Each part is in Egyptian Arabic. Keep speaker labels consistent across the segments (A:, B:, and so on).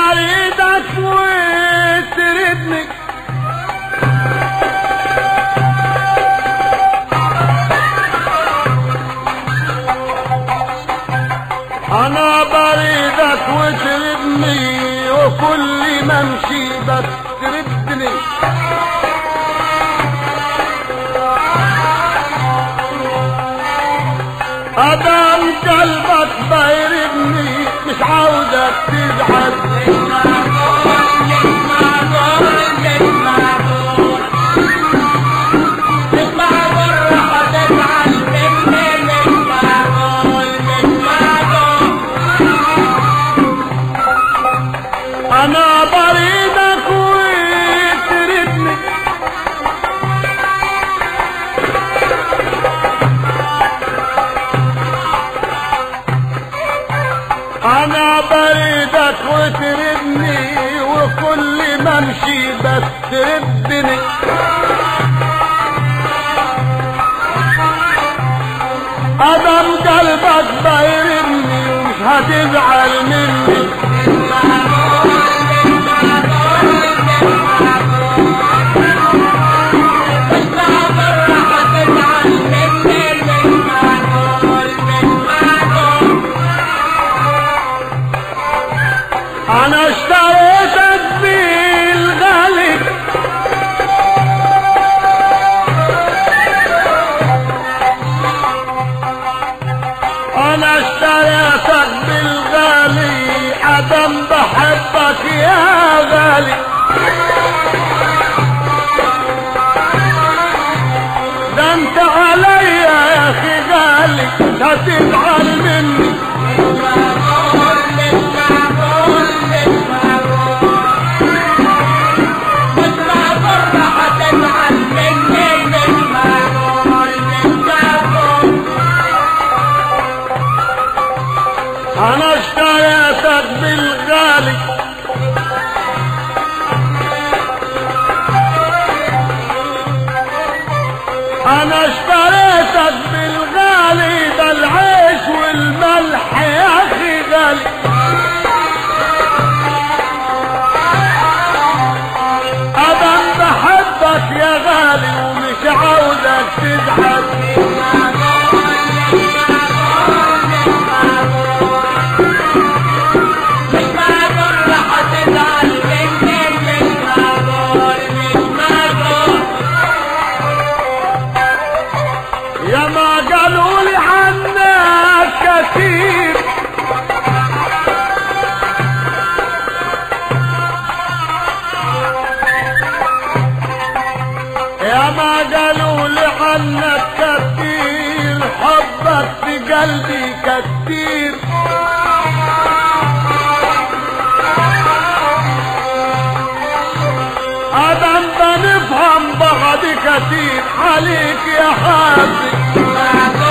A: بريدك وتردني انا بريدك وتردني وكل ما امشي بس تردني ادم قلبك بيردني مش عاوزك تزعل انا بريدك وتردني انا بريدك وتردني وكل ما امشي بس تردني ادم قلبك بيردني ومش هتزعل مني انا اشتريتك بالغالي انا اشتريتك بالغالي ادم بحبك يا غالي ده انت عليا يا اخي غالي هتزعل مني انا اشتريتك بالغالي انا اشتريتك بالغالي ده العيش والملح يا اخي غالي ابا بحبك يا غالي ومش عاوزك تزعل يا ما قالوا لي عنك كثير يا ما قالوا لي عنك كثير حبك في قلبي كثير ادم بنفهم بعض كثير عليك يا حبي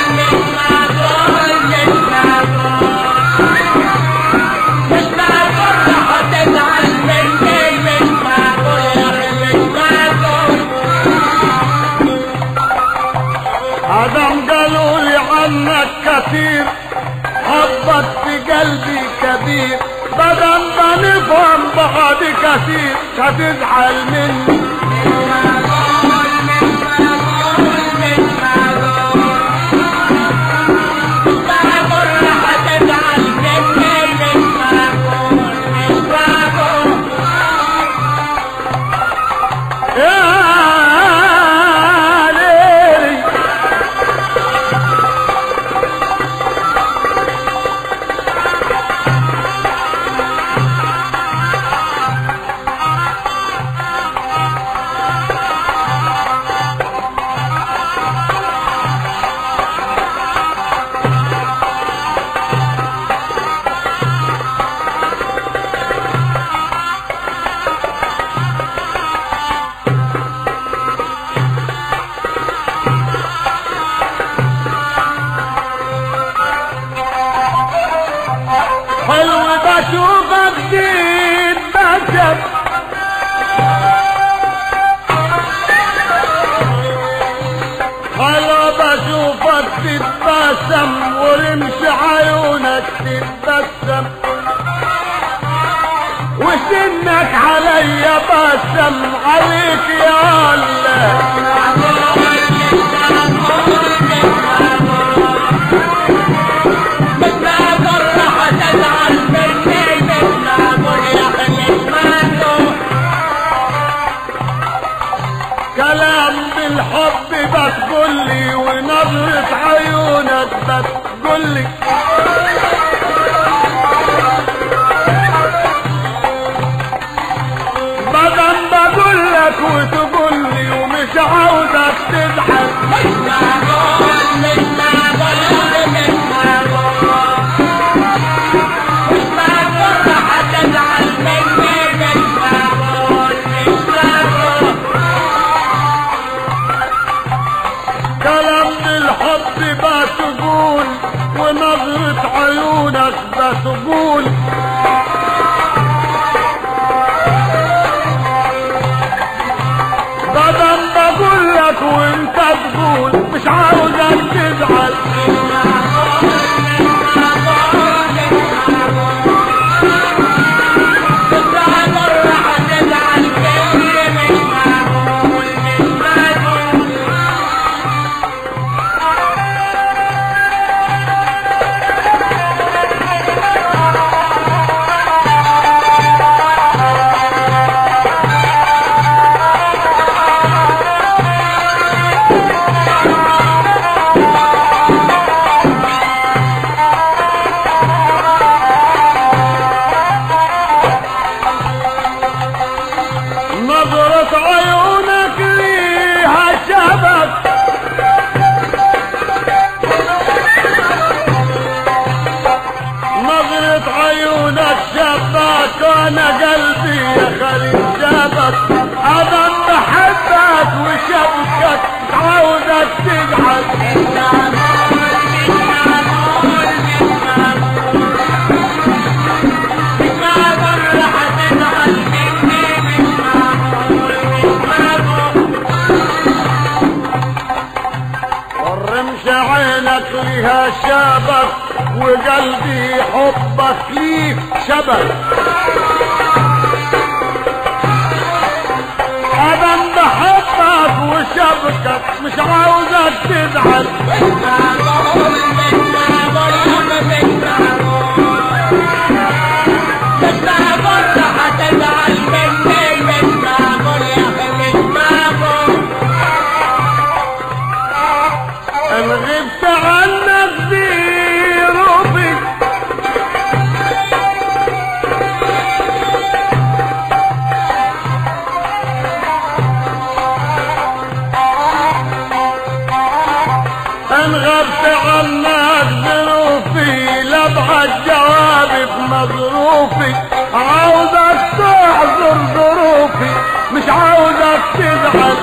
A: ادم قالوا لي عنك كثير حبك في قلبي كبير بدل ما نفهم بعض كثير هتزعل مني يا ليلي انك عليا بسم عليك يا الله كلام بالحب بتقولي ونظرة عيونك بتقولي بدل بقولك وتقولي ومش عاوزك تضحك كلام بالحب بتقول ونظرة عيونك بتقول بدل بقولك وانت تقول مش عاوزك تزعل نظرة عيونك ليها شبك نظرة عيونك شبك وانا قلبي يا خليل شبك انا بحبك وشبكك عاوزك تجعل ورمش عينك ليها شبك وقلبي حبك ليه شبك انا بحبك وشبكك مش عاوزك تزعل ان غبت عنك دي روبي ان غبت عنك ظروفي لبعد جوابي بمظروفي عاوزك تحضر ظروفي مش عاوزك تزعل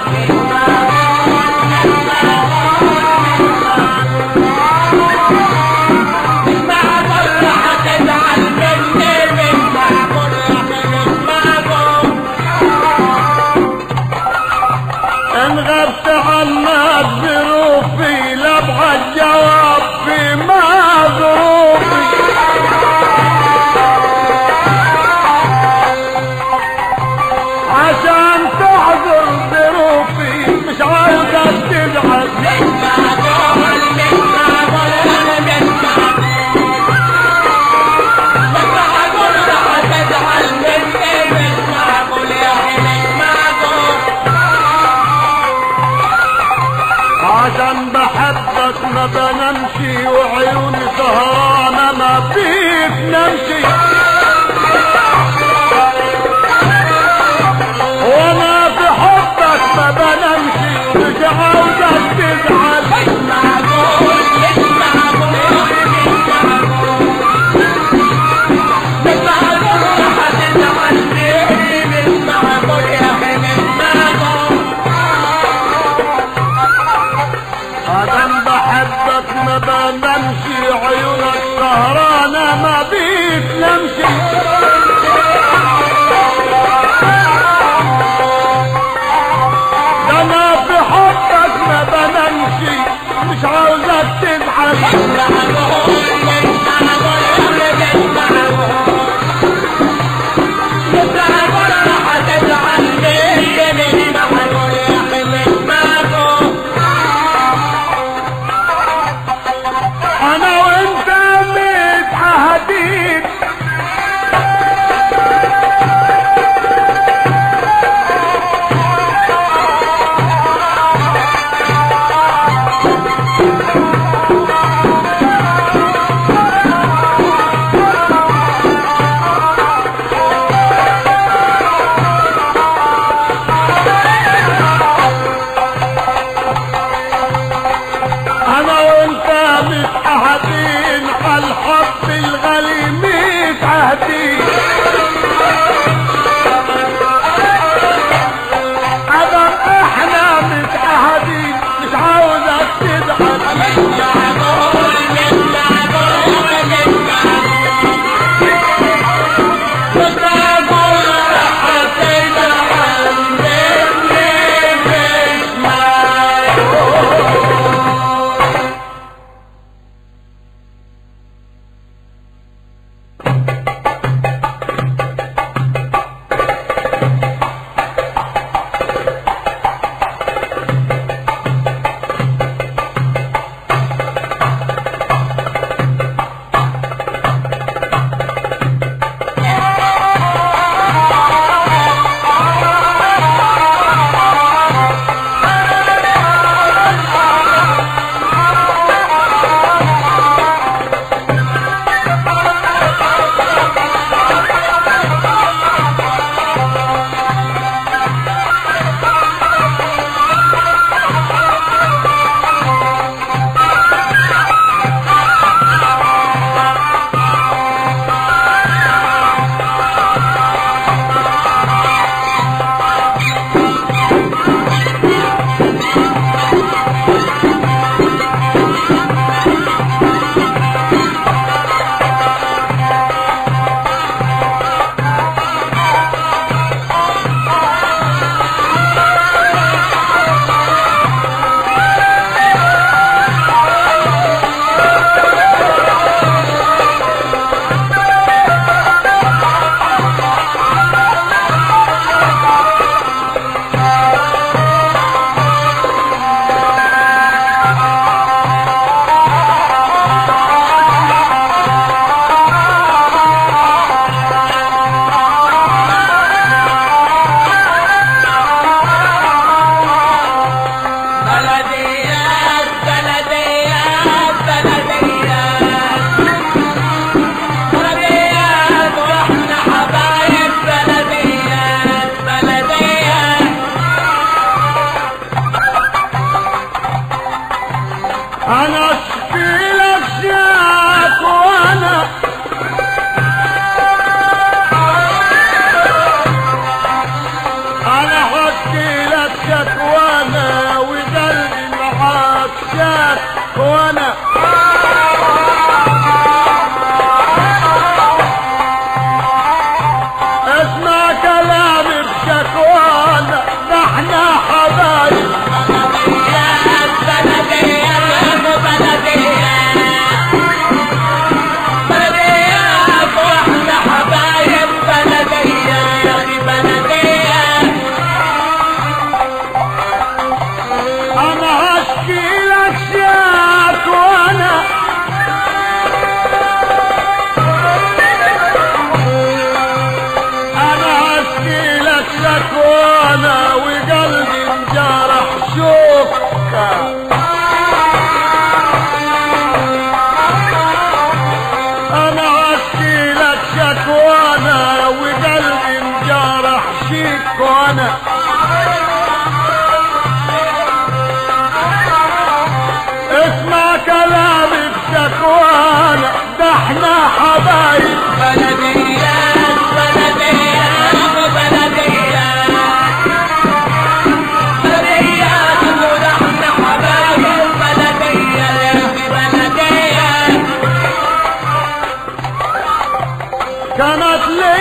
A: ان غبت عنك ظروفي لبعد جواب في ما ظروفي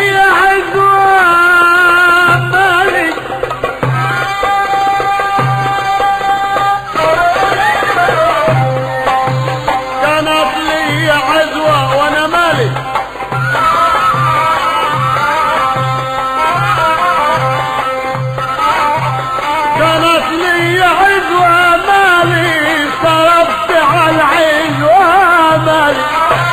A: لي عزوة مالي كانت لي عزوة وانا مالي كانت لي عزوة مالي صرفت على العزوة مالي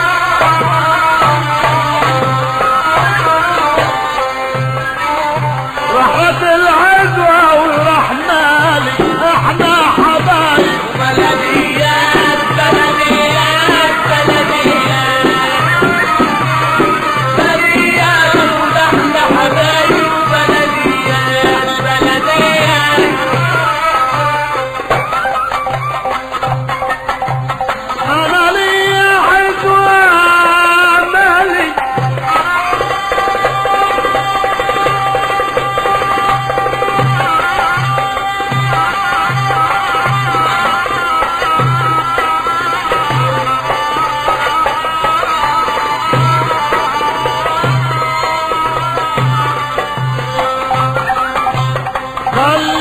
A: راحت العزوة وراح مالي احنا حبايب
B: بلديات بلديات بلديات بلديات ونحن حبايب بلديات بلديات
A: انا لي عزوة مالي خلي